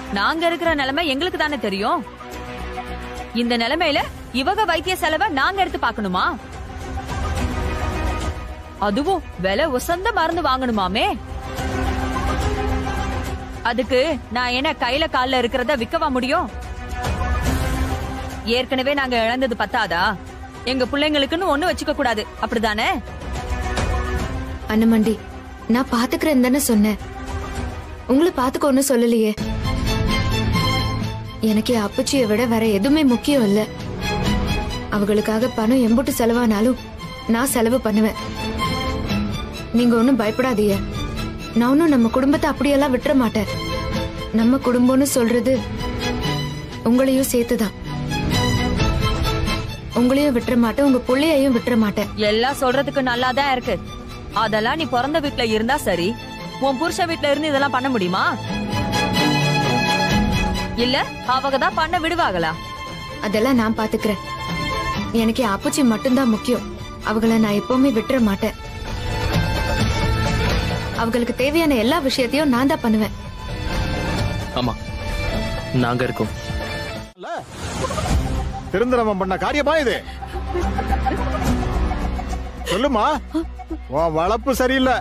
நாங்க இருக்கிற நிலைமை எங்களுக்கு தானே தெரியும் இந்த நிலைமையில இவக வைத்திய செலவை நாங்க எடுத்து பார்க்கணுமா அதுவும் விலை உசந்த மருந்து வாங்கணுமாமே அதுக்கு நான் என்ன கையில கால்ல இருக்கிறத விக்கவா முடியும் ஏற்கனவே நாங்க இழந்தது பத்தாதா எங்க பிள்ளைங்களுக்குன்னு ஒண்ணு வச்சுக்க கூடாது அப்படிதானே அண்ணமண்டி நான் பாத்துக்கிறேன் தானே சொன்னேன் உங்களை பாத்துக்கோன்னு சொல்லலையே எனக்கு என் அப்பச்சியை விட வேற எதுவுமே முக்கியம் இல்ல அவங்களுக்காக பணம் எம்புட்டு செலவானாலும் நான் செலவு பண்ணுவேன் நீங்க ஒன்னும் பயப்படாதீங்க நான் ஒன்னும் நம்ம குடும்பத்தை அப்படியெல்லாம் விட்டுற மாட்டேன் நம்ம குடும்பம்னு சொல்றது உங்களையும் சேர்த்துதான் உங்களையும் விட்டுற மாட்டேன் உங்க புள்ளையையும் விட்டுற மாட்டேன் எல்லாம் சொல்றதுக்கு நல்லாதான் இருக்கு அதெல்லாம் நீ பிறந்த வீட்ல இருந்தா சரி உன் புருஷ வீட்ல இருந்து இதெல்லாம் பண்ண முடியுமா இல்ல அவங்க தான் பண்ண விடுவாங்களா அதெல்லாம் நான் பாத்துக்கிறேன் எனக்கு என் அப்பச்சி மட்டும்தான் முக்கியம் அவங்கள நான் எப்பவுமே விட்டுற மாட்டேன் அவங்களுக்கு தேவையான எல்லா விஷயத்தையும் நான் தான் பண்ணுவேன் ஆமா நாங்க இருக்கோம் திருந்தரமம் பண்ண காரியமா இது சொல்லுமா உன் வளர்ப்பு சரியில்லை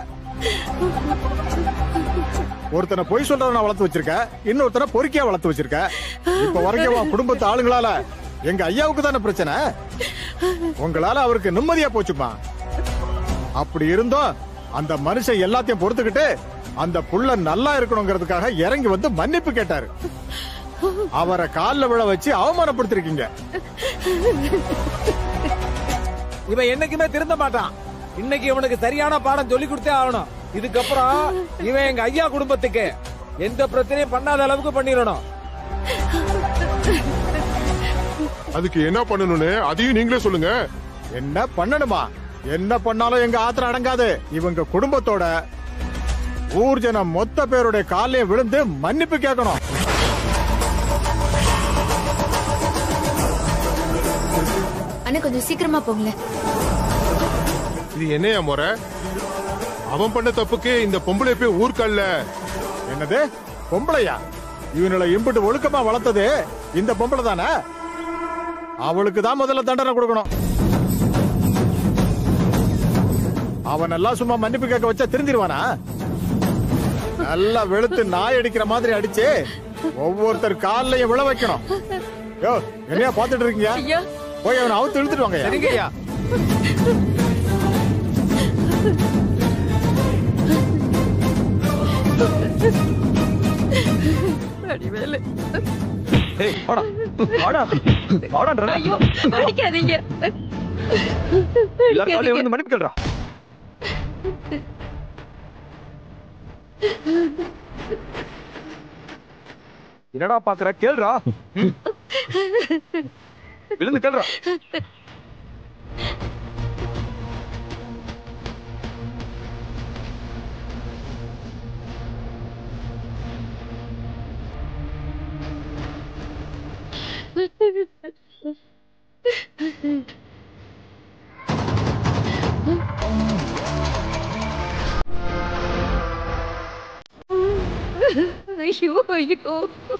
ஒருத்தனை பொய் சொல்றவன வளர்த்து வச்சிருக்க இன்னொருத்தனை பொறுக்கியா வளர்த்து வச்சிருக்க இப்ப வரைக்கும் உன் குடும்பத்து ஆளுங்களால எங்க ஐயாவுக்கு தானே பிரச்சனை உங்களால அவருக்கு நிம்மதியா போச்சுமா அப்படி இருந்தோம் அந்த மனுஷன் எல்லாத்தையும் பொறுத்துக்கிட்டு அந்த புள்ள நல்லா இருக்கணுங்கிறதுக்காக இறங்கி வந்து மன்னிப்பு கேட்டாரு அவரை கால்ல விழ வச்சு அவமானப்படுத்திருக்கீங்க இவன் என்னைக்குமே திருந்த மாட்டான் இன்னைக்கு இவனுக்கு சரியான பாடம் சொல்லி கொடுத்தே ஆகணும் இதுக்கப்புறம் இவன் எங்க ஐயா குடும்பத்துக்கு எந்த பிரச்சனையும் பண்ணாத அளவுக்கு பண்ணிடணும் அதுக்கு என்ன பண்ணணும்னு அதையும் நீங்களே சொல்லுங்க என்ன பண்ணணுமா என்ன பண்ணாலும் எங்க ஆத்திரம் அடங்காது இவங்க குடும்பத்தோட ஊர் ஜனம் மொத்த பேருடைய காலையும் விழுந்து மன்னிப்பு கேட்கணும் அண்ணா கொஞ்சம் சீக்கிரமா போங்களேன் இது என்னையா முறை அவன் பண்ண தப்புக்கு இந்த பொம்பளை போய் ஊர்க்கல்ல என்னது பொம்பளையா இவனுல இம்புட்டு ஒழுக்கமா வளர்த்தது இந்த பொம்பளை தானே அவளுக்கு தான் முதல்ல தண்டனை கொடுக்கணும் அவன் எல்லாம் சும்மா மன்னிப்பு கேட்க வச்சா திருந்திருவானா நல்லா வெளுத்து நாய் அடிக்கிற மாதிரி அடிச்சு ஒவ்வொருத்தர் கால்லயும் விழ வைக்கணும் யோ என்னையா பாத்துட்டு இருக்கீங்க போய் அவனை அவுத்து இழுத்துட்டு வாங்க சரிங்க ஐயா ஏய் வாடா வாடா வாடான்றா அடிக்காதீங்க எல்லாரும் காலையில வந்து மன்னிப்பு கேளுடா என்னடா பாக்குற கேளுடா ம். விழுந்து கேளுடா ஐயோ ஐயோ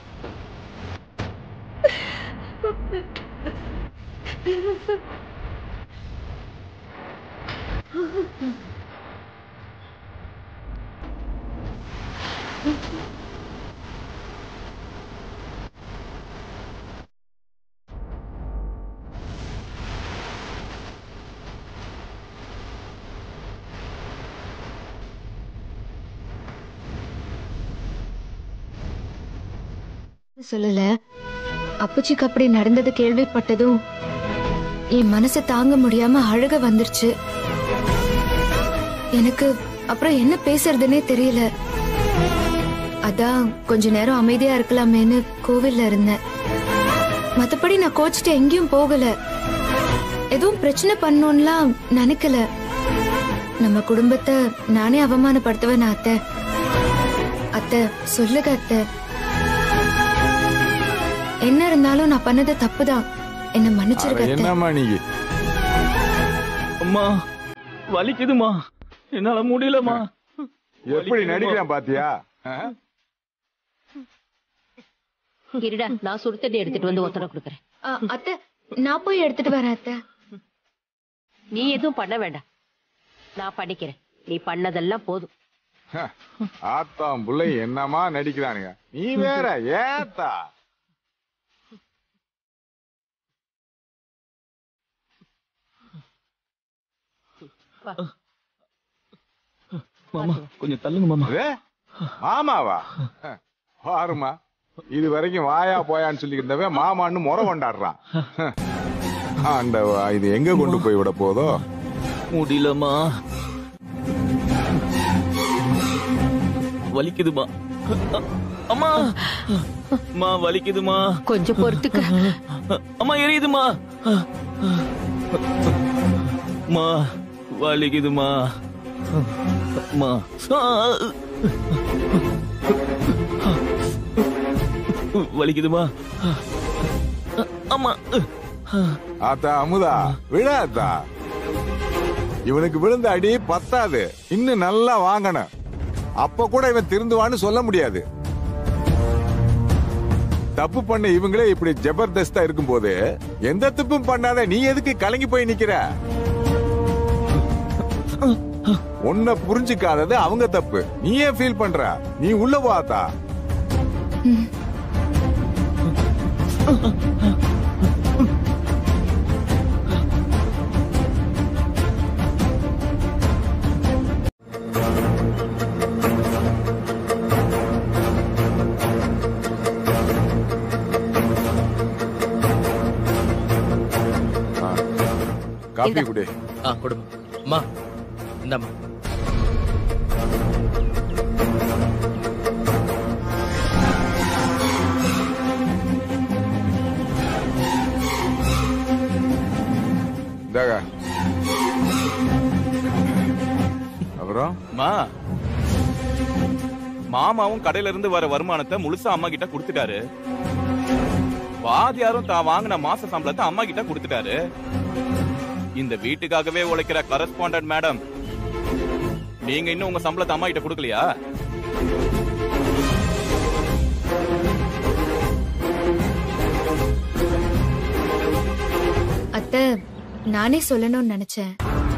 சொல்லல அப்பச்சிக்கு அப்படி நடந்தது கேள்விப்பட்டதும் என் மனசை தாங்க முடியாம அழுக வந்துருச்சு எனக்கு அப்புறம் என்ன பேசுறதுன்னே தெரியல அதான் கொஞ்ச நேரம் அமைதியா இருக்கலாமேன்னு கோவில்ல இருந்தேன் மத்தபடி நான் கோச்சிட்டு எங்கேயும் போகல எதுவும் பிரச்சனை பண்ணணும்லாம் நினைக்கல நம்ம குடும்பத்தை நானே அவமானப்படுத்துவேன் அத்தை அத்தை சொல்லுங்க அத்தை என்ன இருந்தாலும் நான் பண்ணது தப்புதான் என்ன மன்னிச்சிருக்க அத்தை. என்னம்மா நீ அம்மா வலிக்குதுமா என்னால முடியலமா எப்படி நடிக்கிறான் பாத்தியா இருடா நான் சுடு தண்ணி எடுத்துட்டு வந்து ஒத்தனை கொடுக்கறேன் ஆ, அத்தை நான் போய் எடுத்துட்டு வரேன் அத்தை நீ எதுவும் பண்ண வேண்டாம் நான் பண்ணிக்கிறேன் நீ பண்ணதெல்லாம் போதும் ஆத்தாம் புள்ளை என்னமா நடிக்கிறானுங்க நீ வேற ஏத்தா மாமா கொஞ்சம் தள்ளுங்க மாமா அது? மாமாவா பாருமா இது வரைக்கும் வாயா போயான்னு சொல்லி இருந்தவன் மாமான்னு முறை கொண்டாடுறான் ஆண்டவா இது எங்க கொண்டு போய் விட போதோ முடியலமா வலிக்குதுமா அம்மா அம்மா வலிக்குதுமா கொஞ்சம் பொறுத்துக்க அம்மா எரியுதுமா அம்மா வலிக்குதுமா அம்மா வலிக்குதுமா அம்மா ஆத்தா அமுதா விழாத்தா இவனுக்கு விழுந்த அடி பத்தாது இன்னும் நல்லா வாங்கணும் அப்ப கூட இவன் திருந்துவான்னு சொல்ல முடியாது தப்பு பண்ண இவங்களே இப்படி ஜபர்தஸ்தா இருக்கும்போது எந்த தப்பும் பண்ணாத நீ எதுக்கு கலங்கி போய் நிக்கிற உன்னை புரிஞ்சுக்காதது அவங்க தப்பு நீ ஏன் ஃபீல் பண்ற நீ உள்ள வாத்தா காப்பி குடி ஆ கொடுமா அம்மா இந்தாம்மா இந்தாங்க அப்புறம் மா மாமாவும் கடையில இருந்து வர வருமானத்தை முழுசா அம்மா கிட்ட கொடுத்துட்டாரு வாதியாரும் தான் வாங்கின மாச சம்பளத்தை அம்மா கிட்ட கொடுத்துட்டாரு இந்த வீட்டுக்காகவே உழைக்கிற கரஸ்பாண்டன்ட் மேடம் நீங்க இன்னும் உங்க சம்பளத்தை அம்மா கிட்ட கொடுக்கலையா அத்தை நானே சொல்லணும்னு நினைச்சேன்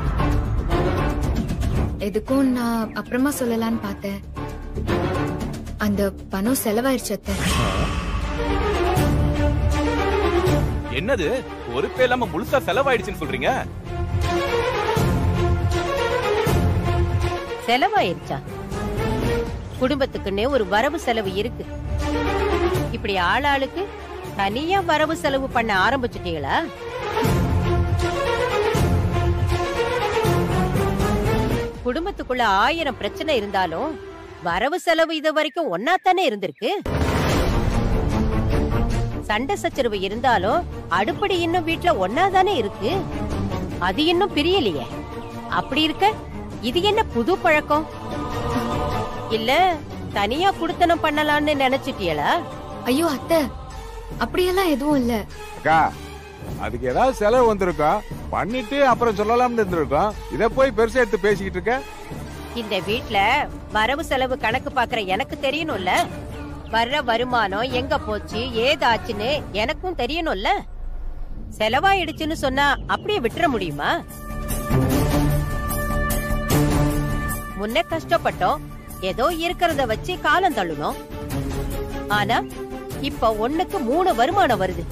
எதுக்கும் நான் அப்புறமா சொல்லலாம்னு பார்த்தேன் அந்த பணம் செலவாயிருச்சு அத்தை என்னது பொறுப்பே இல்லாம முழுசா செலவாயிடுச்சுன்னு சொல்றீங்க செலவாயிருச்சா குடும்பத்துக்குன்னே ஒரு வரவு செலவு இருக்கு இப்படி ஆளாளுக்கு தனியா வரவு செலவு பண்ண ஆரம்பிச்சிட்டீங்களா குடும்பத்துக்குள்ள ஆயிரம் பிரச்சனை இருந்தாலும் வரவு செலவு இது வரைக்கும் ஒன்னாத்தானே இருந்திருக்கு சண்டை சச்சரவு இருந்தாலும் அடுப்படி இன்னும் வீட்ல ஒன்னாதானே இருக்கு அது இன்னும் பிரியலையே அப்படி இருக்க இது என்ன புது பழக்கம் இல்ல தனியா குடுத்தனம் பண்ணலாம்னு நினைச்சிட்டியலா ஐயோ அத்தை அப்படியெல்லாம் எதுவும் இல்ல அக்கா அதுக்கு ஏதாவது செலவு வந்திருக்கோம் பண்ணிட்டு அப்புறம் சொல்லலாம்னு இருந்திருக்கோம் இத போய் பெருசா எடுத்து பேசிக்கிட்டு இருக்க இந்த வீட்ல வரவு செலவு கணக்கு பாக்குற எனக்கு தெரியணும்ல வர்ற வருமானம் எங்க போச்சு ஏதாச்சுன்னு எனக்கும் தெரியணும்ல செலவாயிடுச்சுன்னு சொன்னா அப்படியே விட்டுற முடியுமா முன்ன கஷ்டப்பட்டோம் ஏதோ இருக்கிறத வச்சு காலம் தள்ளணும் ஆனா இப்ப ஒண்ணுக்கு மூணு வருமானம் வருது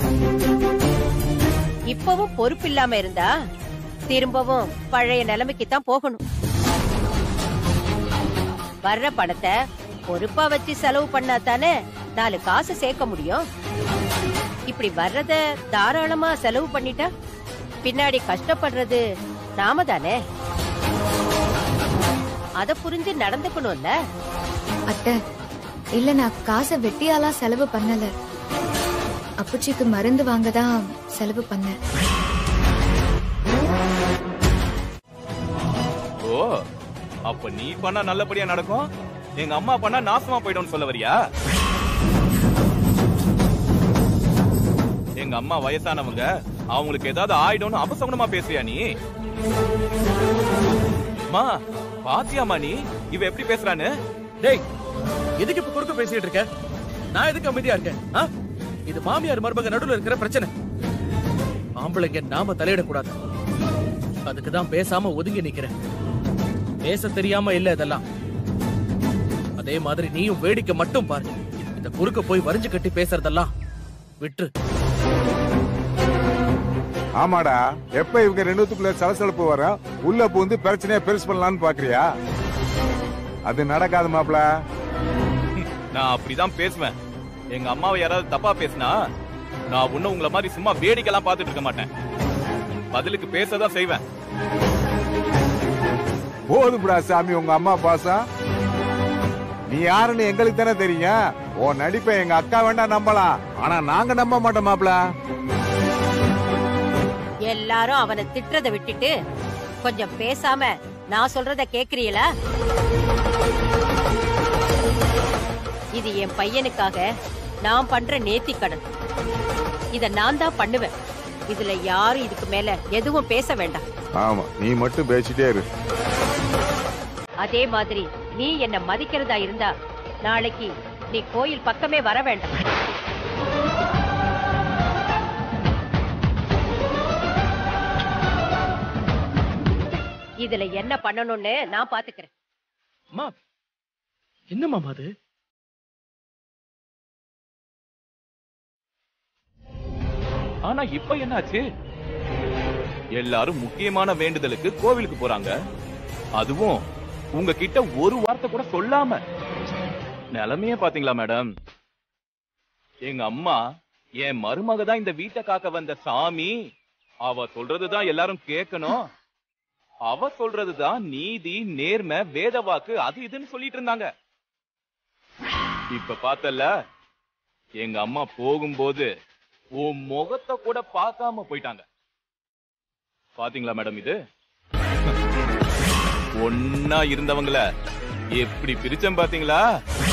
இப்பவும் பொறுப்பு இல்லாம இருந்தா திரும்பவும் பழைய நிலைமைக்கு தான் போகணும் வர்ற பணத்தை பொறுப்பா வச்சு செலவு பண்ணா தானே நாலு காசு சேர்க்க முடியும் இப்படி வர்றத தாராளமா செலவு பண்ணிட்டா பின்னாடி கஷ்டப்படுறது நாம தானே அத புரிஞ்சு நடந்துக்கணும்ல அத்தை இல்ல நான் காசை வெட்டியாலாம் செலவு பண்ணல அப்புச்சிக்கு மருந்து வாங்க தான் செலவு பண்ணேன் ஓ அப்ப நீ பண்ணா நல்லபடியா நடக்கும் எங்க அம்மா பண்ணா நாசமா போயிடும்னு சொல்ல வரியா எங்க அம்மா வயசானவங்க அவங்களுக்கு ஏதாவது ஆயிடும்னு அபசகுணமா பேசுறியா நீ அம்மா பாத்தியாமா நீ இவ எப்படி பேசுறான்னு டேய் எதுக்கு இப்ப குறுக்க பேசிட்டு இருக்க நான் எதுக்கு அமைதியா இருக்கேன் ஆ? இது மாமியார் மருமக நடுவுல இருக்கிற பிரச்சனை ஆம்பளைங்க நாம தலையிடக்கூடாது அதுக்கு தான் பேசாம ஒதுங்கி நிக்கிறேன் பேச தெரியாம இல்ல இதெல்லாம் அதே மாதிரி நீயும் வேடிக்கை மட்டும் பாரு இந்த குறுக்க போய் வரிஞ்சு கட்டி பேசுறதெல்லாம் விட்டுரு ஆமாடா எப்ப இவங்க ரெண்டுத்துக்குள்ள சலசலப்பு வரும் உள்ள பூந்து பிரச்சனையை பெருசு பண்ணலாம்னு பாக்குறியா அது நடக்காது மாப்ள நான் அப்படிதான் பேசுவேன் எங்க அம்மாவை யாராவது தப்பா பேசினா நான் ஒன்னும் உங்களை மாதிரி சும்மா வேடிக்கைலாம் பார்த்துட்டு இருக்க மாட்டேன் பதிலுக்கு பேசதான் செய்வேன் போதும்டா சாமி உங்க அம்மா பாசம் நீ யாருன்னு எங்களுக்கு தானே தெரியும் உன் நடிப்பை எங்க அக்கா வேண்டா நம்பலாம் ஆனா நாங்க நம்ப மாட்டோம் மாப்ள எல்லாரும் அவனை திட்டுறத விட்டுட்டு கொஞ்சம் பேசாம நான் சொல்றத கேக்குறீங்களா இது என் பையனுக்காக நான் பண்ற நேத்தி கடன் இத நான் தான் பண்ணுவேன் இதுல யாரும் இதுக்கு மேல எதுவும் பேச வேண்டாம் ஆமா நீ மட்டும் பேசிட்டே இரு அதே மாதிரி நீ என்ன மதிக்கிறதா இருந்தா நாளைக்கு நீ கோயில் பக்கமே வர வேண்டாம் இதுல என்ன பண்ணணும்னு நான் பாத்துக்கிறேன் அம்மா என்னம்மா அது ஆனா இப்ப என்னாச்சு எல்லாரும் முக்கியமான வேண்டுதலுக்கு கோவிலுக்கு போறாங்க அதுவும் உங்ககிட்ட ஒரு வார்த்தை கூட சொல்லாம நிலைமையே பாத்தீங்களா மேடம் எங்க அம்மா என் மருமக தான் இந்த வீட்டை காக்க வந்த சாமி அவ சொல்றதுதான் எல்லாரும் கேட்கணும் அவ சொல்றதுதான் நீதி நேர்மை வேத வாக்கு அது இதுன்னு சொல்லிட்டு இருந்தாங்க இப்ப பார்த்தல எங்க அம்மா போகும்போது உன் முகத்தை கூட பார்க்காம போயிட்டாங்க பாத்தீங்களா மேடம் இது ஒன்னா இருந்தவங்கள எப்படி பிரிச்சேன் பாத்தீங்களா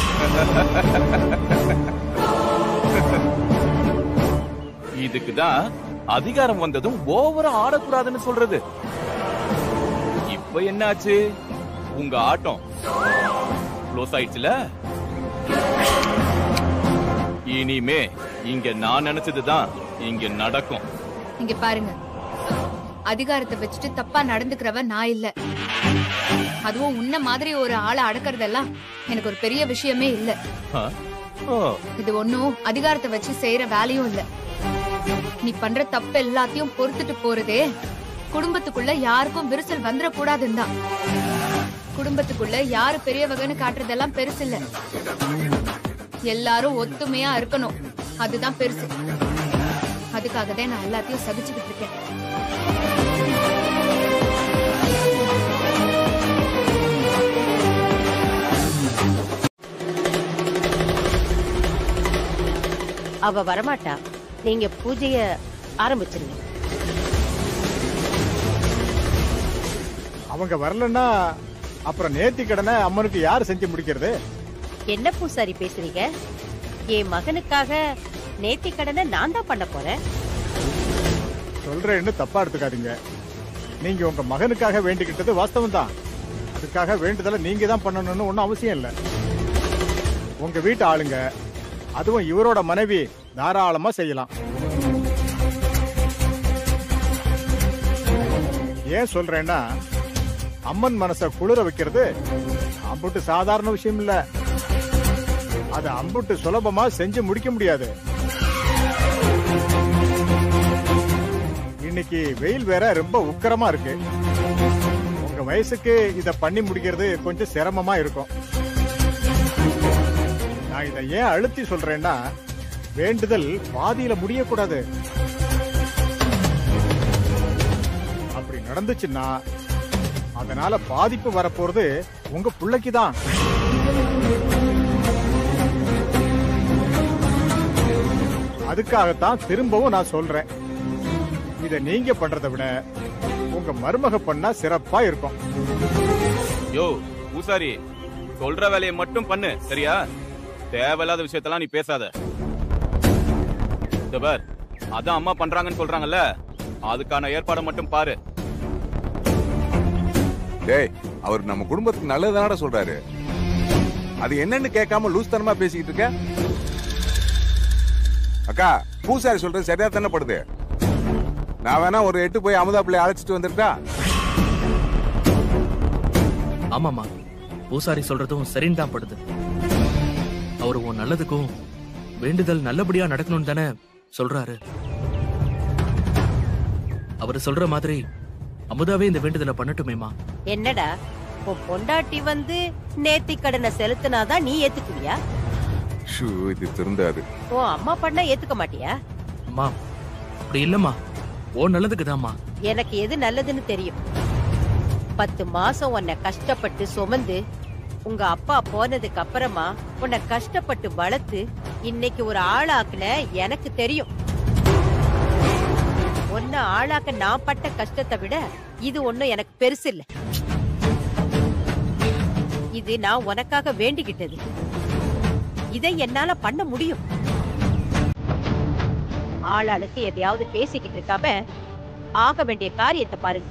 இதுக்குதான் அதிகாரம் வந்ததும் ஓவரா ஆடக்கூடாதுன்னு சொல்றது இப்ப என்னாச்சு உங்க ஆட்டம் க்ளோஸ் ஆயிடுச்சுல இனிமே இங்க நான் நினைச்சதுதான் இங்க நடக்கும் இங்க பாருங்க அதிகாரத்தை வச்சுட்டு தப்பா நடந்துக்கிறவ நான் இல்ல அதுவும் உன்ன மாதிரி ஒரு ஆளை அடக்கறதெல்லாம் எனக்கு ஒரு பெரிய விஷயமே இல்ல ஆ? ஓ, இது ஒண்ணும் அதிகாரத்தை வச்சு செய்யற வேலையும் இல்ல நீ பண்ற தப்பு எல்லாத்தையும் பொறுத்துட்டு போறதே குடும்பத்துக்குள்ள யாருக்கும் விரிசல் வந்துடக்கூடாதுன்னு தான் குடும்பத்துக்குள்ள யாரு பெரியவகன்னு காட்டுறதெல்லாம் பெருசு இல்ல எல்லாரும் ஒத்துமையா இருக்கணும் அதுதான் பெருசு அதுக்காக தான் நான் எல்லாத்தையும் சகிச்சுக்கிட்டு இருக்கேன் அவ வரமாட்டா நீங்க பூஜைய ஆரம்பிச்சிருங்க அவங்க வரலன்னா அப்புறம் நேர்த்தி கடனை அம்மனுக்கு யாரு செஞ்சு முடிக்கிறது என்ன பூசாரி பேசுறீங்க என் மகனுக்காக நேத்தி கடனை நான் தான் பண்ண போறேன் சொல்றேன்னு தப்பா எடுத்துக்காதீங்க நீங்க உங்க மகனுக்காக வேண்டிக்கிட்டது வாஸ்தவம் தான் அதுக்காக வேண்டுதலை நீங்க தான் பண்ணணும்னு ஒன்றும் அவசியம் இல்லை உங்க வீட்டு ஆளுங்க அதுவும் இவரோட மனைவி தாராளமா செய்யலாம் ஏன் சொல்றேன்னா அம்மன் மனச குளிர வைக்கிறது அம்புட்டு சாதாரண விஷயம் இல்ல அது அம்புட்டு சுலபமா செஞ்சு முடிக்க முடியாது இன்னைக்கு வெயில் வேற ரொம்ப உக்கரமா இருக்கு உங்க வயசுக்கு இத பண்ணி முடிக்கிறது கொஞ்சம் சிரமமா இருக்கும் நான் இத ஏன் அழுத்தி சொல்றேன்னா வேண்டுதல் பாதியில முடியக்கூடாது அப்படி நடந்துச்சுன்னா அதனால பாதிப்பு வரப்போறது உங்க பிள்ளைக்கு தான் அதுக்காகத்தான் திரும்பவும் நான் சொல்றேன் இத நீங்க பண்றதை விட உங்க மருமக பண்ணா சிறப்பா இருக்கும் யோ பூசாரி சொல்ற வேலையை மட்டும் பண்ணு சரியா தேவையில்லாத விஷயத்தெல்லாம் நீ பேசாத இதோ பார் அதான் அம்மா பண்றாங்கன்னு சொல்றாங்கல்ல அதுக்கான ஏற்பாடை மட்டும் பாரு டேய் அவர் நம்ம குடும்பத்துக்கு நல்லதுதானடா சொல்றாரு அது என்னன்னு கேட்காம லூஸ் தனமா பேசிக்கிட்டு இருக்க அக்கா பூசாரி சொல்றது சரியா தானே படுது நான் வேணா ஒரு எட்டு போய் அமுதா பிள்ளை அழைச்சிட்டு வந்துட்டா ஆமாமா பூசாரி சொல்றதும் சரின்னு தான் படுது அவர் உன் நல்லதுக்கும் வேண்டுதல் நல்லபடியா நடக்கணும்னு தானே சொல்றாரு அவர் சொல்ற மாதிரி அமுதாவே இந்த வேண்டுதலை பண்ணட்டுமேமா என்னடா உன் பொண்டாட்டி வந்து நேத்தி கடனை செலுத்தினாதான் நீ ஏத்துக்குவியா ஷூ இது திருந்தாது உன் அம்மா பண்ணா ஏத்துக்க மாட்டியா அம்மா அப்படி இல்லம்மா ஓ நல்லதுக்குதாம்மா எனக்கு எது நல்லதுன்னு தெரியும் பத்து மாசம் உன்னை கஷ்டப்பட்டு சுமந்து உங்க அப்பா போனதுக்கு அப்புறமா உன்னை கஷ்டப்பட்டு வளர்த்து இன்னைக்கு ஒரு ஆளாக்குன எனக்கு தெரியும் உன்னை ஆளாக்க நான் பட்ட கஷ்டத்தை விட இது ஒண்ணும் எனக்கு பெருசு இல்ல இது நான் உனக்காக வேண்டிக்கிட்டது இதை என்னால பண்ண முடியும் ஆளாளுக்கு எதையாவது பேசிக்கிட்டு இருக்காம ஆக வேண்டிய காரியத்தை பாருங்க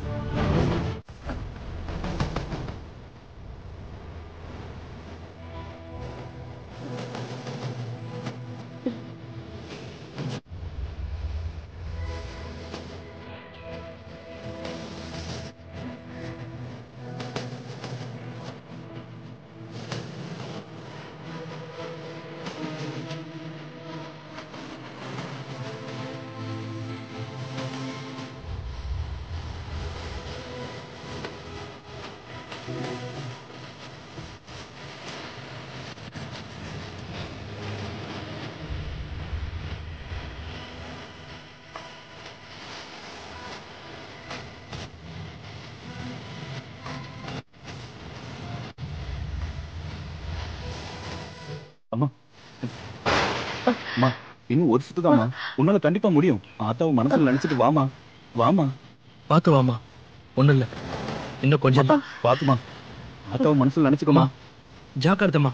அம்மா அம்மா இன்னும் ஒரு சுத்துதாம்மா உன்னால கண்டிப்பா முடியும் ஆத்தாவை மனசுல நினைச்சிட்டு வாமா வாமா பாத்து வாமா ஒண்ணு இல்ல இன்னும் கொஞ்சம் தான். பாத்துமா ஆத்தாவை மனசுல நினைச்சுக்கோமா ஜாக்கிரதம்மா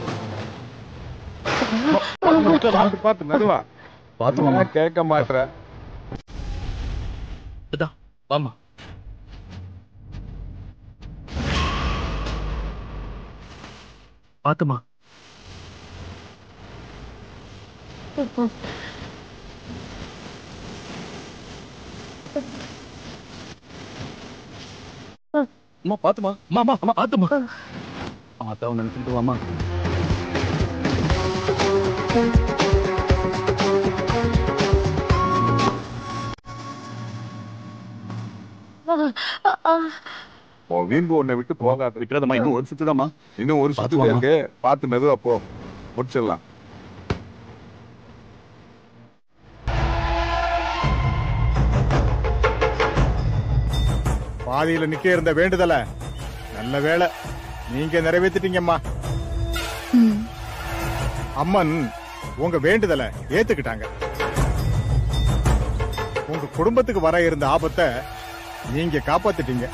பார்த்து பார்த்து மெதுவா பாத்துமா கேட்க மாட்டேற இதான் வாமா பாத்துமா அம்மா பாத்துமா மாமா அம்மா பாத்துமா ஆத்தாவை நினைச்சிட்டு வாமா உன் வீம்பு உன்னை விட்டு போகாது விக்ரதம்மா இன்னும் ஒரு சுத்துதாம்மா இன்னும் ஒரு சுத்து பார்த்து இருக்கு பார்த்து மெதுவா போ முடிச்சிடலாம் பாதியில நிக்க இருந்த வேண்டுதல நல்ல வேளை நீங்க நிறைவேத்திட்டீங்கம்மா ம் அம்மன் உங்க வேண்டுதலை ஏத்துக்கிட்டாங்க உங்க குடும்பத்துக்கு வர இருந்த ஆபத்தை நீங்க காப்பாத்திட்டீங்க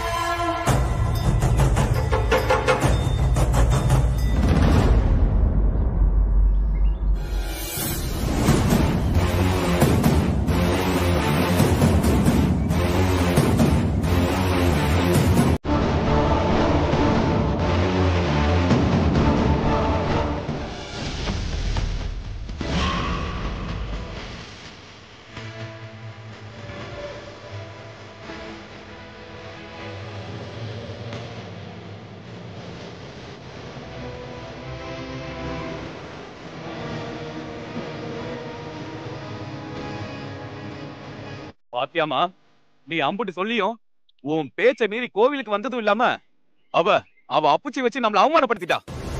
பாத்தியாமா நீ அம்புட்டு சொல்லியும் உன் பேச்ச மீறி கோவிலுக்கு வந்ததும் இல்லாம அவ அவ அப்புச்சி வச்சு நம்மள அவமானப்படுத்திட்டா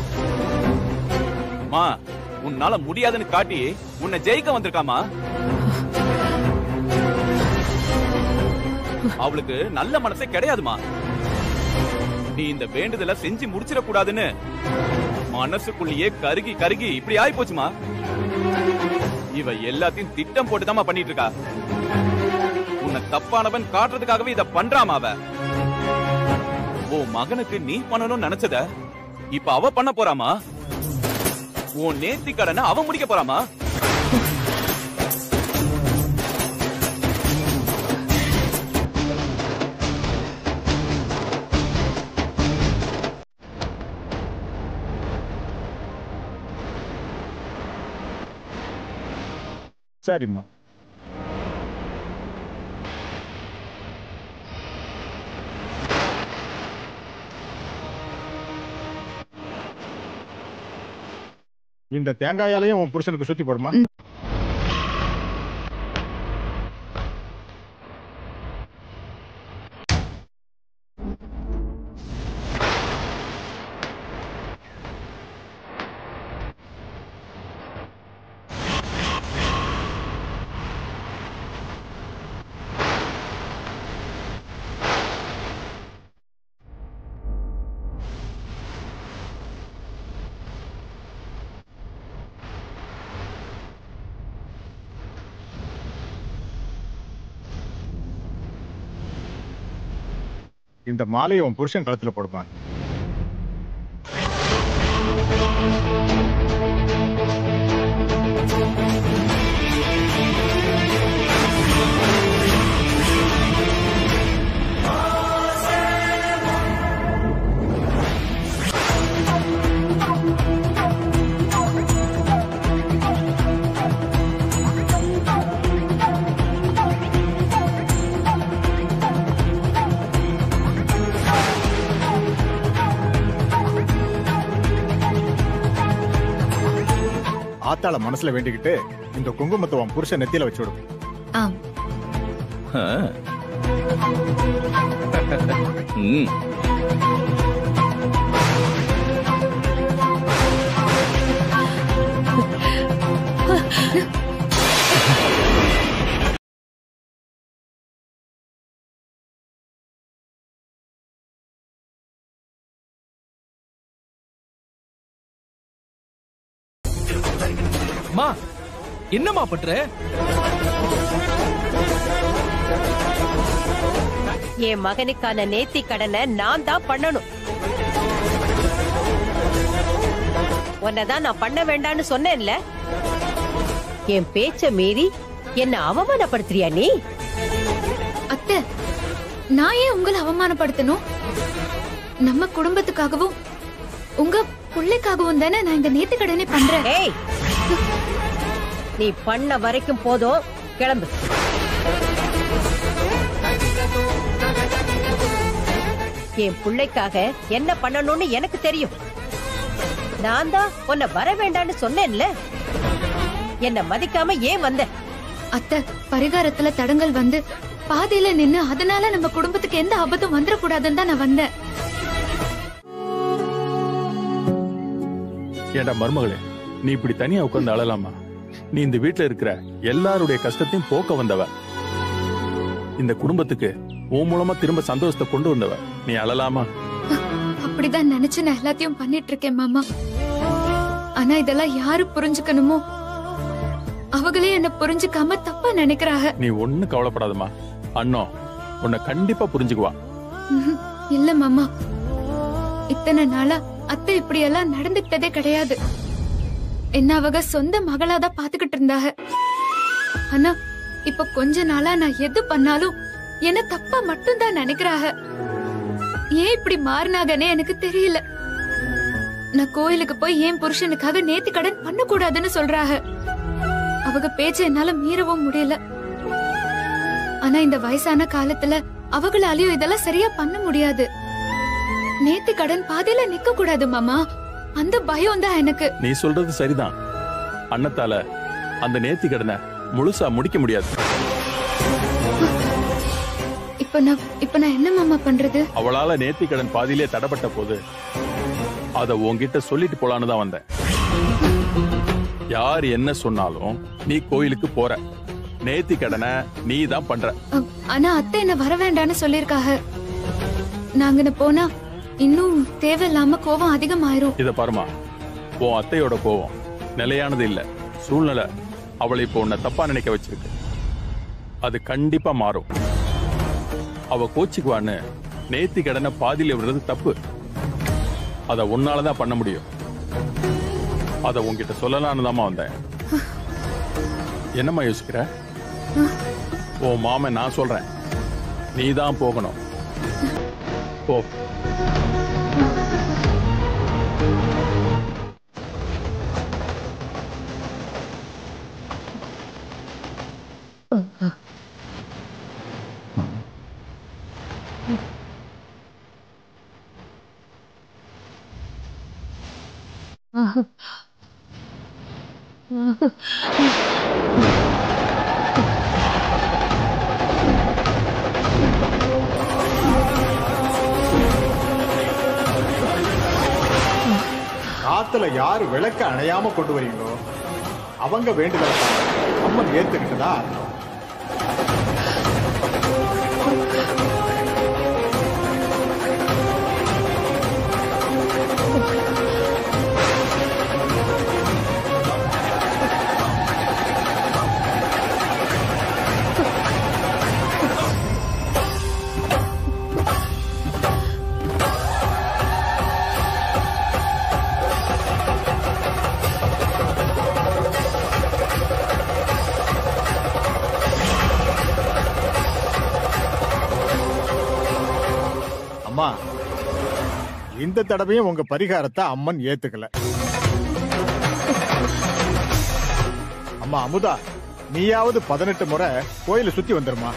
மா உன்னால முடியாதுன்னு காட்டி உன்னை ஜெயிக்க வந்திருக்காமா அவளுக்கு நல்ல மனசே கிடையாதுமா நீ இந்த வேண்டுதல செஞ்சு முடிச்சிட கூடாதுன்னு மனசுக்குள்ளேயே கருகி கருகி இப்படி ஆயி போச்சுமா இவ எல்லாத்தையும் திட்டம் போட்டுதாம்மா பண்ணிட்டு இருக்கா உன்னை தப்பானவன் காட்டுறதுக்காகவே இத பண்றாமா அவ உன் மகனுக்கு நீ பண்ணணும்னு நினைச்சத இப்ப அவ பண்ண போறாமா உன் நேர்த்தி கடனை அவ முடிக்க போறாமா சரிம்மா இந்த தேங்காயாலையும் உன் புருஷனுக்கு சுத்தி போடுமா இந்த மாலையை உன் புருஷன் கழுத்துல போடுமா ஆத்தாள மனசுல வேண்டிக்கிட்டு இந்த குங்குமத்தை உன் புருஷன் நெத்தியில வச்சு விடும் ஆம் ஆ. ம். மா என்னம்மா பண்ற என் மகனுக்கான நேர்த்தி கடனை நான் தான் பண்ணணும் உன்னதான் நான் பண்ண வேண்டாம்னு சொன்னேன்ல என் பேச்ச மீறி என்ன அவமானப்படுத்துறியா நீ அத்தை நான் ஏன் உங்களை அவமானப்படுத்தணும் நம்ம குடும்பத்துக்காகவும் உங்க பிள்ளைக்காகவும் தானே நான் இந்த நேத்து கடனே பண்றேன் ஏய் நீ பண்ண வரைக்கும் போதும் கிளம்பு என் பிள்ளைக்காக என்ன பண்ணணும்னு எனக்கு தெரியும் நான் தான் உன்னை வர வேண்டாம்னு சொன்னேன்ல என்ன மதிக்காம ஏன் வந்த அத்தை பரிகாரத்துல தடங்கள் வந்து பாதையில நின்னு அதனால நம்ம குடும்பத்துக்கு எந்த ஆபத்தும் வந்துடக்கூடாதுன்னு தான் நான் வந்தேன் ஏண்டா மருமகளே நீ இப்படி தனியா உட்கார்ந்து அழலாமா நீ இந்த வீட்ல இருக்கிற எல்லாருடைய கஷ்டத்தையும் போக்க வந்தவ இந்த குடும்பத்துக்கு உன் மூலமா திரும்ப சந்தோஷத்தை கொண்டு வந்தவ நீ அழலாமா அப்படிதான் நினைச்சு நான் எல்லாத்தையும் பண்ணிட்டு இருக்கேன் மாமா ஆனா இதெல்லாம் யாரு புரிஞ்சுக்கணுமோ அவங்களே என்ன புரிஞ்சுக்காம தப்பா நினைக்கிறாங்க நீ ஒண்ணு கவலைப்படாதம்மா அண்ணோ உன்னை கண்டிப்பா புரிஞ்சுக்குவா ம்ஹும். இல்ல மாமா இத்தனை நாளா அத்தை இப்படி எல்லாம் நடந்துக்கிட்டதே கிடையாது என்ன அவங்க சொந்த மகளாதான் பாத்துக்கிட்டு இருந்தாங்க ஆனா இப்ப கொஞ்ச நாளா நான் எது பண்ணாலும் என்ன தப்பா மட்டும்தான் நினைக்கிறாங்க ஏன் இப்படி மாறினாங்கன்னே எனக்கு தெரியல நான் கோயிலுக்கு போய் ஏன் புருஷனுக்காக நேத்து கடன் பண்ண கூடாதுன்னு சொல்றாங்க அவங்க பேச்ச என்னால மீறவும் முடியல ஆனா இந்த வயசான காலத்துல அவங்களாலயும் இதெல்லாம் சரியா பண்ண முடியாது நேத்து கடன் பாதையில நிக்க கூடாது மாமா அந்த பயம் தான் எனக்கு நீ சொல்றது சரிதான் அன்னத்தால அந்த நேர்த்தி கடனை முழுசா முடிக்க முடியாது இப்ப நான் இப்ப நான் என்ன மாமா பண்றது அவளால நேர்த்தி கடன் பாதியிலே தடப்பட்ட போது அத உன்கிட்ட சொல்லிட்டு போலான்னு தான் வந்தேன் யார் என்ன சொன்னாலும் நீ கோயிலுக்கு போற நேர்த்தி கடனை நீ தான் பண்ற அ- ஆனா அத்தை என்ன வர வேண்டாம்னு சொல்லிருக்காக நாங்கன்னு போனா இன்னும் தேவையில்லாம கோவம் அதிகமாயிரும் இத பாருமா உன் அத்தையோட கோவம் நிலையானது இல்ல சூழ்நிலை அவளை இப்போ உன்னை தப்பா நினைக்க வச்சிருக்கு அது கண்டிப்பா மாறும் அவ கோச்சிக்குவான்னு நேத்தி கடனை பாதியில விடுறது தப்பு அத உன்னாலதான் பண்ண முடியும் அத உன்கிட்ட சொல்லலாம்னு தாம்மா வந்தேன் என்னம்மா யோசிக்கிற உன் மாமன் நான் சொல்றேன் நீ தான் போகணும் போ காத்துல யாரு விளக்க அணையாம கொண்டு வரீங்களோ அவங்க வேண்டுதலை அம்மன் ஏத்துக்கிட்டதா அர்த்தம் அம்மா இந்த தடவையும் உங்க பரிகாரத்தை அம்மன் ஏத்துக்கல அம்மா அமுதா நீயாவது பதினெட்டு முறை கோயிலை சுத்தி வந்துருமா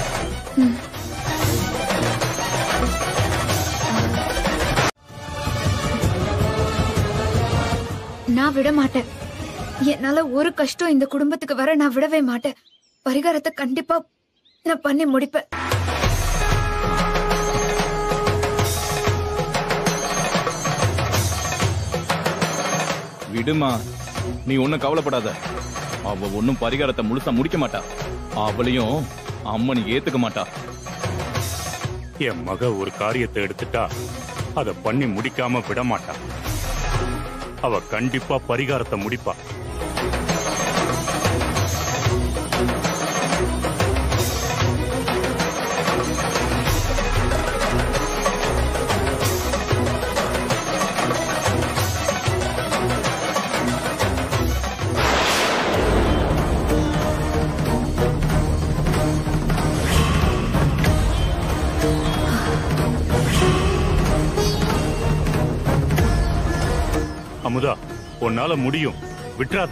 நான் விட மாட்டேன் என்னால ஒரு கஷ்டம் இந்த குடும்பத்துக்கு வர நான் விடவே மாட்டேன் பரிகாரத்தை கண்டிப்பா நான் பண்ணி முடிப்பேன் விடுமா நீ ஒன்னும் கவலைப்படாத அவ ஒன்னும் பரிகாரத்தை முழுசா முடிக்க மாட்டா அவளையும் அம்மன் ஏத்துக்க மாட்டா என் மக ஒரு காரியத்தை எடுத்துட்டா அத பண்ணி முடிக்காம விட மாட்டா அவ கண்டிப்பா பரிகாரத்தை முடிப்பா அமுதா உன்னால முடியும் விட்டுறாத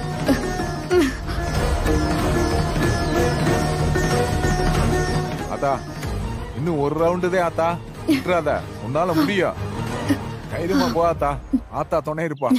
அத்தா இன்னும் ஒரு ரவுண்டு தான் ஆத்தா விட்டுறாத உன்னால முடியும் தைரியமா போ ஆத்தா ஆத்தா துணை இருப்பா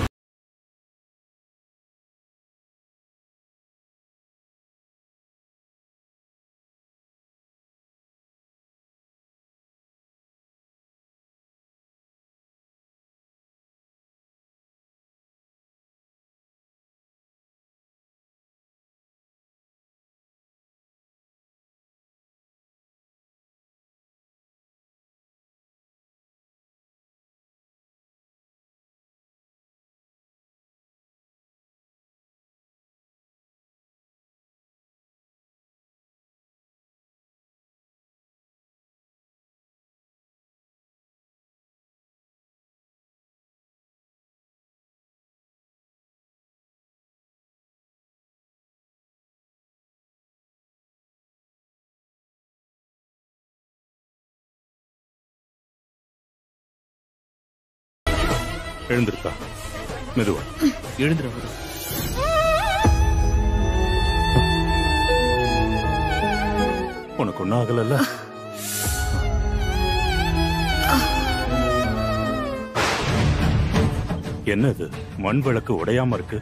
எழுந்திருக்கா மெதுவா எழுந்துரு உனக்கு ஒன்னும் ஆகலல்ல என்னது மண் விளக்கு உடையாம இருக்கு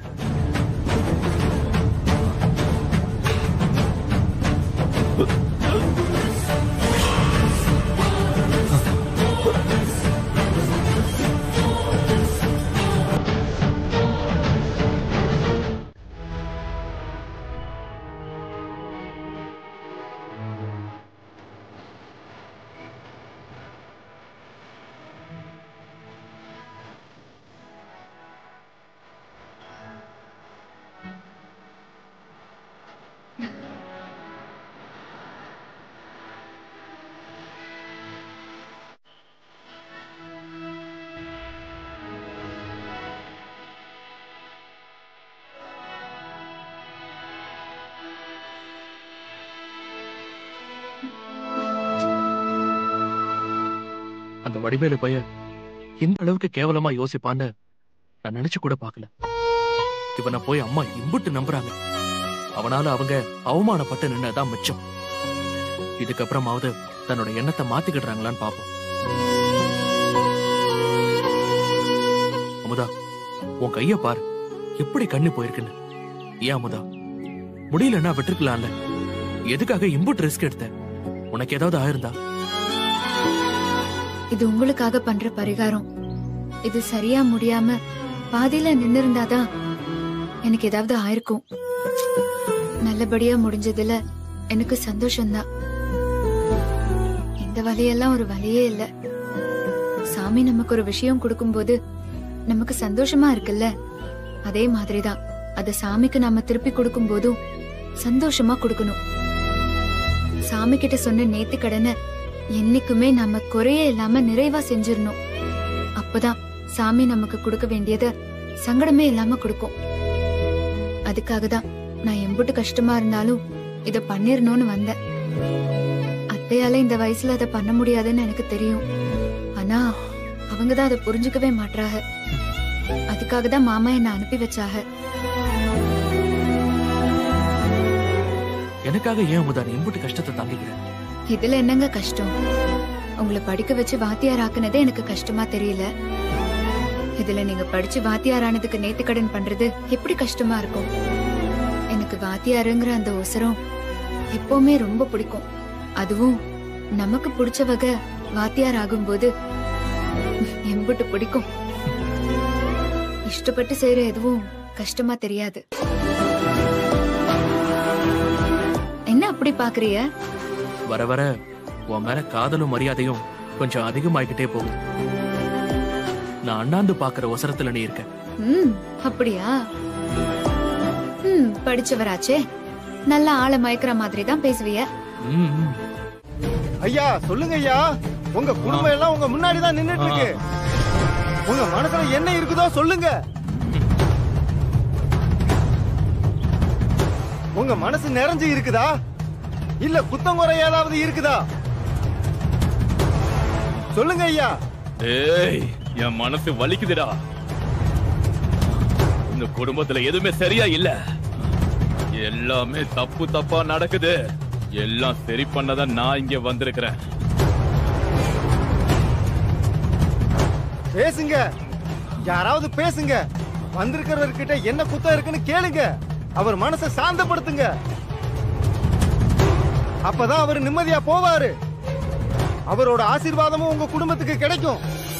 அந்த வடிவேலு பையன் இந்த அளவுக்கு கேவலமா யோசிப்பான்னு நான் நினைச்சு கூட பார்க்கல இவனை போய் அம்மா இம்புட்டு நம்புறாங்க அவனால அவங்க அவமானப்பட்டு நின்னதான் மிச்சம் இதுக்கப்புறமாவது தன்னோட எண்ணத்தை மாத்திக்கிடுறாங்களான்னு பாப்போம் அமுதா உன் கைய பாரு எப்படி கண்ணு போயிருக்குன்னு ஏன் அமுதா முடியலன்னா விட்டுருக்கலாம்ல எதுக்காக இம்புட் ரிஸ்க் எடுத்த உனக்கு ஏதாவது ஆயிருந்தா இது உங்களுக்காக பண்ற பரிகாரம் இது சரியா முடியாம பாதியில நின்னு இருந்தாதான் எனக்கு ஏதாவது ஆயிருக்கும் நல்லபடியா முடிஞ்சதுல எனக்கு சந்தோஷம்தான் இந்த வலியெல்லாம் ஒரு வலியே இல்ல சாமி நமக்கு ஒரு விஷயம் கொடுக்கும்போது நமக்கு சந்தோஷமா இருக்குல்ல அதே மாதிரிதான் அத சாமிக்கு நாம திருப்பி கொடுக்கும் போதும் சந்தோஷமா கொடுக்கணும் சாமி கிட்ட சொன்ன நேத்து கடனை என்னைக்குமே நம்ம குறையே இல்லாம நிறைவா செஞ்சிடணும் அப்பதான் சாமி நமக்கு கொடுக்க வேண்டியத சங்கடமே இல்லாம கொடுக்கும் அதுக்காக தான் நான் எம்புட்டு கஷ்டமா இருந்தாலும் இத பண்ணிரணும்னு வந்தேன் அத்தையால இந்த வயசுல அதை பண்ண முடியாதுன்னு எனக்கு தெரியும் ஆனா அவங்க தான் அதை புரிஞ்சுக்கவே மாட்றாங்க அதுக்காக தான் மாமா என்ன அனுப்பி வச்சாக எனக்காக ஏன் அமுதா நீ இம்புட்டு கஷ்டத்தை தாங்கிக்கிற இதுல என்னங்க கஷ்டம் உங்களை படிக்க வச்சு வாத்தியார் ஆக்குனதே எனக்கு கஷ்டமா தெரியல இதுல நீங்க படிச்சு வாத்தியார் ஆனதுக்கு நேத்து கடன் பண்றது எப்படி கஷ்டமா இருக்கும் எனக்கு வாத்தியாருங்கிற அந்த ஒசரம் எப்பவுமே ரொம்ப பிடிக்கும் அதுவும் நமக்கு பிடிச்ச வகை வாத்தியார் ஆகும்போது எம்புட்டு பிடிக்கும் இஷ்டப்பட்டு செய்யற எதுவும் கஷ்டமா தெரியாது என்ன அப்படி பாக்குறிய வர வர உன் மேல காதலும் மரியாதையும் கொஞ்சம் அதிகமாயிக்கிட்டே போகும் நான் அண்ணாந்து பாக்குற ஒசரத்துல நீ இருக்க ம் அப்படியா ம் படிச்சவராச்சே நல்ல ஆள மயக்கிற மாதிரி தான் பேசுவிய ம், ம். ஐயா சொல்லுங்க ஐயா உங்க குடும்பம் எல்லாம் உங்க முன்னாடி தான் நின்னுட்டு இருக்கு உங்க மனசுல என்ன இருக்குதோ சொல்லுங்க உங்க மனசு நிறைஞ்சு இருக்குதா இல்ல குத்தங்குறை ஏதாவது இருக்குதா சொல்லுங்க ஐயா ஏய் என் மனசு வலிக்குதுடா இந்த குடும்பத்துல எதுவுமே சரியா இல்ல எல்லாமே தப்பு தப்பா நடக்குது எல்லாம் சரி பண்ணதான் நான் இங்க வந்திருக்கிறேன் பேசுங்க யாராவது பேசுங்க வந்திருக்கிறவர்கிட்ட என்ன குத்தம் இருக்குன்னு கேளுங்க அவர் மனசை சாந்தப்படுத்துங்க அப்பதான் அவர் நிம்மதியா போவாரு அவரோட ஆசீர்வாதமும் உங்க குடும்பத்துக்கு கிடைக்கும்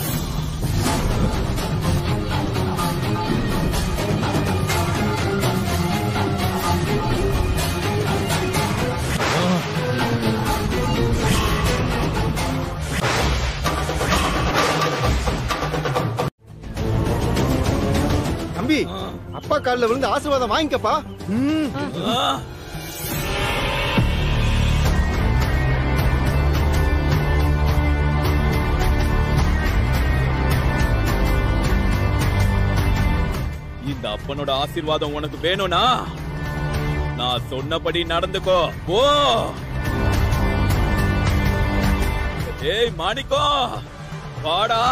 தம்பி அப்பா கால்ல விழுந்து ஆசீர்வாதம் வாங்கிக்கப்பா ம். இந்த அப்பனோட ஆசீர்வாதம் உனக்கு வேணும்னா நான் சொன்னபடி நடந்துக்கோ போ ஏய் மாணிக்கம் வாடா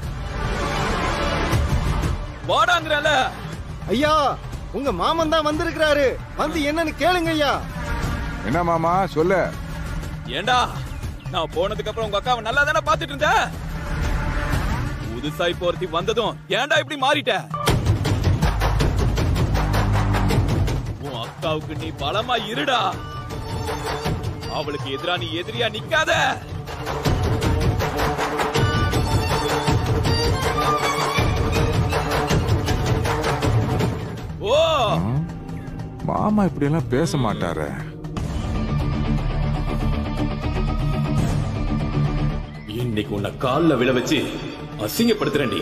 வாடாங்கிறல ஐயா உங்க மாமன் தான் வந்திருக்கிறாரு வந்து என்னன்னு கேளுங்க ஐயா என்ன மாமா சொல்லு ஏண்டா நான் போனதுக்கு அப்புறம் உங்க அக்காவை நல்லா தானே பாத்துட்டு இருந்த புதுசாய் போர்த்தி வந்ததும் ஏன்டா இப்படி மாறிட்ட உன் அக்காவுக்கு நீ பலமா இருடா அவளுக்கு எதிரா நீ எதிரியா நிக்காத ஓ மாமா இப்படி எல்லாம் பேச மாட்டாரு இன்னைக்கு உன்னை கால்ல விழ வச்சு அசிங்கப்படுத்துறேன்டி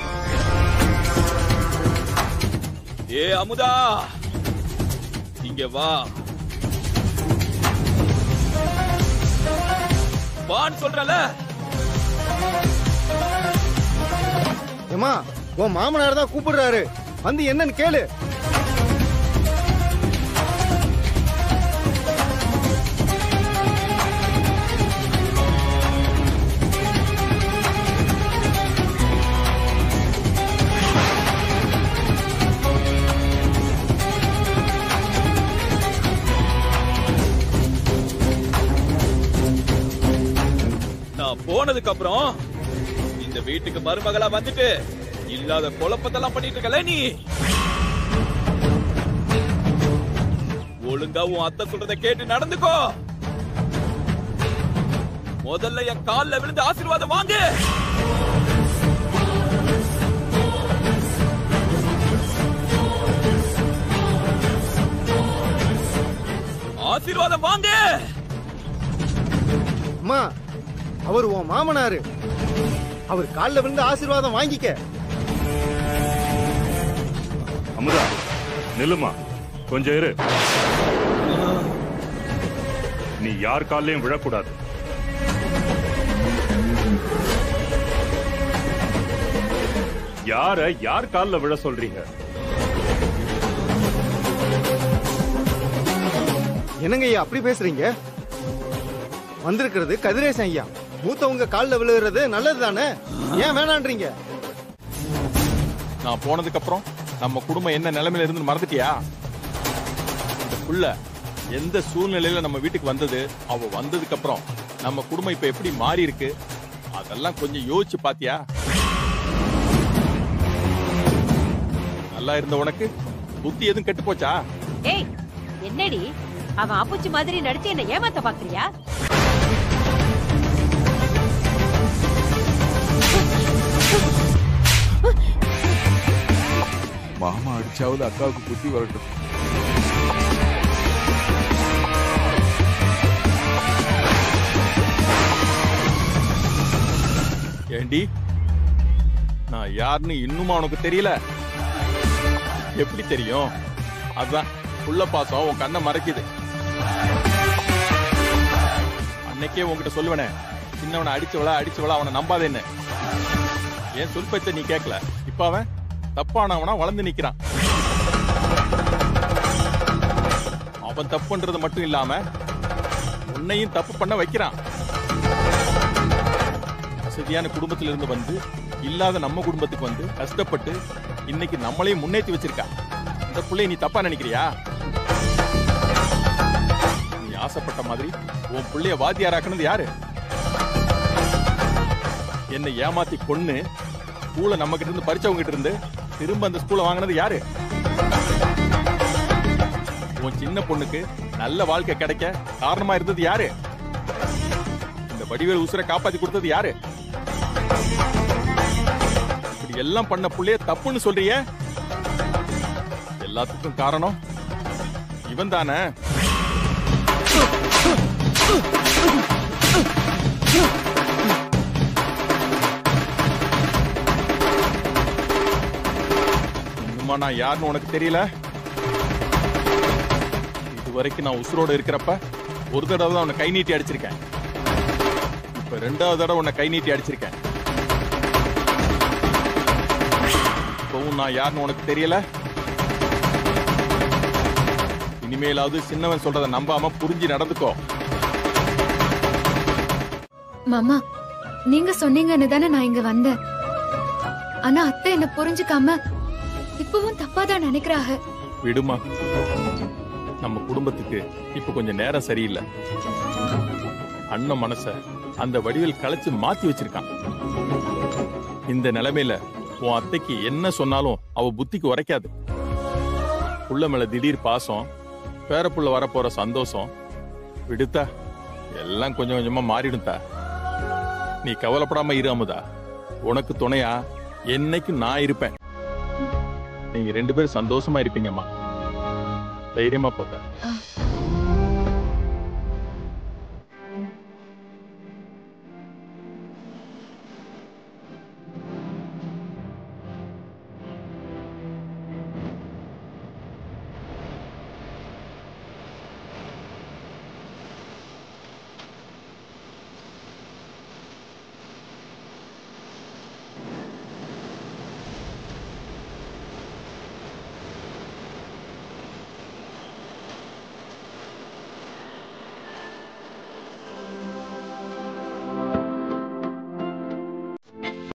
ஏ அமுதா இங்க வா வான்னு சொல்றல ஏமா உன் மாமனார் தான் கூப்பிடுறாரு வந்து என்னன்னு கேளு நான் போனதுக்கு அப்புறம் இந்த வீட்டுக்கு மருமகளா வந்துட்டு இல்லாத குழப்பத்தெல்லாம் பண்ணிட்டு இருக்கல நீ ஒழுங்கா உன் அத்தை சொல்றத கேட்டு நடந்துக்கோ முதல்ல என் கால்ல விழுந்து ஆசீர்வாதம் வாங்கு ஆசீர்வாதம் வாங்கு அம்மா அவர் உன் மாமனாரு அவர் கால்ல விழுந்து ஆசீர்வாதம் வாங்கிக்க அமுதா நில்லுமா கொஞ்சம் இரு நீ யார் கால்லயும் விழக்கூடாது யார யார் கால்ல விழ சொல்றீங்க என்னங்க ஐயா அப்படி பேசுறீங்க வந்திருக்கிறது கதிரேசன் ஐயா மூத்தவங்க கால்ல விழுகிறது நல்லது தானே ஏன் வேணான்றீங்க நான் போனதுக்கு அப்புறம் நம்ம குடும்பம் என்ன நிலைமையில இருந்து மறந்துட்டியா இந்த புள்ள எந்த சூழ்நிலையில நம்ம வீட்டுக்கு வந்தது அவ வந்ததுக்கு அப்புறம் நம்ம குடும்பம் இப்ப எப்படி மாறி இருக்கு அதெல்லாம் கொஞ்சம் யோசிச்சு பாத்தியா நல்லா இருந்த உனக்கு புத்தி எதுவும் கெட்டு போச்சா ஏய் என்னடி அவன் அப்புச்சி மாதிரி நடிச்சு என்ன ஏமாத்த பாக்குறியா மாமா அடிச்சாவது அக்காவுக்கு புத்தி வரட்டும் ஏண்டி நான் யாருன்னு இன்னுமா உனக்கு தெரியல எப்படி தெரியும் அதான் புள்ள பாசம் உன் கண்ணை மறைக்குது அன்னைக்கே உன்கிட்ட சொல்லுவனே சின்னவனை அடிச்சவளா அடிச்சவளா அவனை நம்பாதேன்னு ஏன் சொல் பேச்ச நீ கேட்கல இப்ப அவன் தப்பானவனா வளர்ந்து நிக்கிறான் அவன் தப்பு பண்றது மட்டும் இல்லாம உன்னையும் தப்பு பண்ண வைக்கிறான் வசதியான குடும்பத்துல இருந்து வந்து இல்லாத நம்ம குடும்பத்துக்கு வந்து கஷ்டப்பட்டு இன்னைக்கு நம்மளையும் முன்னேற்றி வச்சிருக்கா இந்த புள்ளைய நீ தப்பா நினைக்கிறியா நீ ஆசைப்பட்ட மாதிரி உன் புள்ளைய வாத்தியாராக்குனது யாரு என்னை ஏமாத்தி கொன்னு ஸ்கூலை நம்ம கிட்ட இருந்து பறிச்சவங்க கிட்ட இருந்து திரும்ப அந்த ஸ்கூலை வாங்கினது யாரு உன் சின்ன பொண்ணுக்கு நல்ல வாழ்க்கை கிடைக்க காரணமா இருந்தது யாரு இந்த வடிவேல் உசுரை காப்பாத்தி கொடுத்தது யாரு இப்படி எல்லாம் பண்ண புள்ளைய தப்புன்னு சொல்றியே எல்லாத்துக்கும் காரணம் இவன் தானே இன்னுமா நான் யாருன்னு உனக்கு தெரியல இது வரைக்கும் நான் உசுரோட இருக்கிறப்ப ஒரு தடவை தான் உன்னை கை நீட்டி அடிச்சிருக்கேன் இப்ப ரெண்டாவது தடவை உன்னை கை நீட்டி அடிச்சிருக்கேன் இப்பவும் நான் யாருன்னு உனக்கு தெரியல இனிமேலாவது சின்னவன் சொல்றத நம்பாம புரிஞ்சு நடந்துக்கோ மாமா நீங்க சொன்னீங்கன்னு தானே நான் இங்க வந்தேன் ஆனா அத்தை என்ன புரிஞ்சுக்காம இப்பவும் தப்பா தான் நினைக்கிறாங்க விடுமா நம்ம குடும்பத்துக்கு இப்ப கொஞ்சம் நேரம் சரியில்லை அண்ணன் மனச அந்த வடிவில் களைச்சு மாத்தி வச்சிருக்கான் இந்த நிலைமையில உன் அத்தைக்கு என்ன சொன்னாலும் அவ புத்திக்கு உரைக்காது புள்ள மேல திடீர் பாசம் பேரப்புள்ள வரப்போற சந்தோஷம் விடுத்தா எல்லாம் கொஞ்சம் கொஞ்சமா மாறிடும்தா நீ கவலைப்படாம இரு அமுதா உனக்கு துணையா என்னைக்கும் நான் இருப்பேன் நீங்க ரெண்டு பேரும் சந்தோஷமா இருப்பீங்கம்மா தைரியமா போத்த